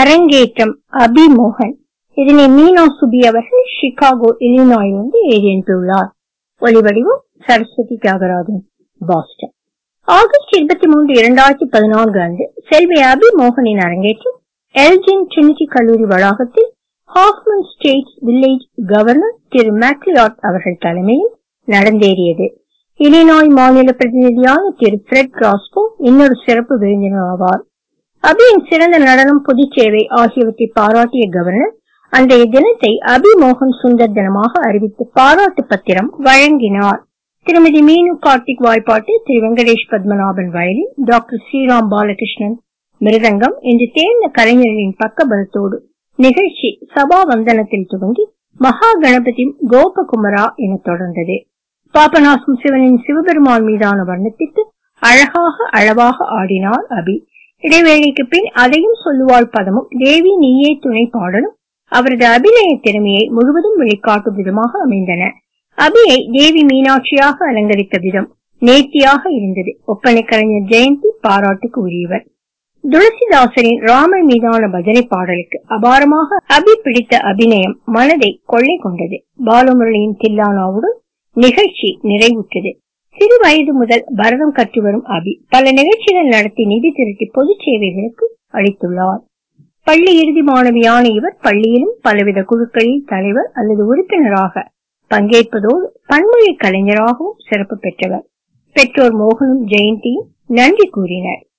அரங்கேற்றம் அபிமோகன் இதனை மீனா சுபி அவர்கள் சிகாகோ இலினாய் வந்து எழுதியுள்ளார் ஒலிவடிவம் சரஸ்வதி தியாகராஜன் பாஸ்டன் ஆகஸ்ட் இருபத்தி மூன்று இரண்டாயிரத்தி பதினான்கு அன்று செல்வி அபிமோகனின் அரங்கேற்றம் எல்ஜின் ட்ரினிட்டி கல்லூரி வளாகத்தில் Hoffman states village governor Thiru McLeod அவர்கள் தலைமையில் நடந்தேறியது இலினாய் மாநில பிரதிநிதியான திரு பிரெட் கிராஸ்போ இன்னொரு சிறப்பு விருந்தினர் ஆவார் அபியின் சிறந்த நடனம் பொதுச் சேவை ஆகியவற்றை பாராட்டிய கவர்னர் அன்றைய தினத்தை அபிமோகன் சுந்தர் தினமாக அறிவித்து பாராட்டு பத்திரம் வழங்கினார் திருமதி மீனு கார்த்திக் வாய்ப்பாட்டு திரு வெங்கடேஷ் பத்மநாபன் வயலின் டாக்டர் ஸ்ரீராம் பாலகிருஷ்ணன் மிருதங்கம் இன்று தேர்ந்த கலைஞர்களின் பக்கபலத்தோடு நிகழ்ச்சி சபா வந்தனத்தில் துவங்கி மகா கணபதி கோபகுமரா என தொடர்ந்தது பாபநாசம் சிவனின் சிவபெருமான் மீதான வர்ணத்திற்கு அழகாக அளவாக ஆடினார் அபி இடைவேளைக்கு பின் அதையும் சொல்லுவாள் பதமும் தேவி நீயே துணை பாடலும் அவரது அபிநய திறமையை முழுவதும் வெளிக்காட்டும் விதமாக அமைந்தன அபியை தேவி மீனாட்சியாக அலங்கரித்த விதம் நேர்த்தியாக இருந்தது ஒப்பனை கலைஞர் ஜெயந்தி பாராட்டுக்கு உரியவர் துளசிதாசரின் ராமர் மீதான பஜனை பாடலுக்கு அபாரமாக அபி பிடித்த அபிநயம் மனதை கொள்ளை கொண்டது பாலமுரளியின் தில்லானாவுடன் நிகழ்ச்சி நிறைவுற்றது சிறு வயது முதல் பரதம் கற்று வரும் அபி பல நிகழ்ச்சிகள் நடத்தி நிதி திரட்டி பொது சேவைகளுக்கு அளித்துள்ளார் பள்ளி இறுதி மாணவியான இவர் பள்ளியிலும் பலவித குழுக்களில் தலைவர் அல்லது உறுப்பினராக பங்கேற்பதோடு பன்மொழி கலைஞராகவும் சிறப்பு பெற்றவர் பெற்றோர் மோகனும் ஜெயந்தியும் நன்றி கூறினர்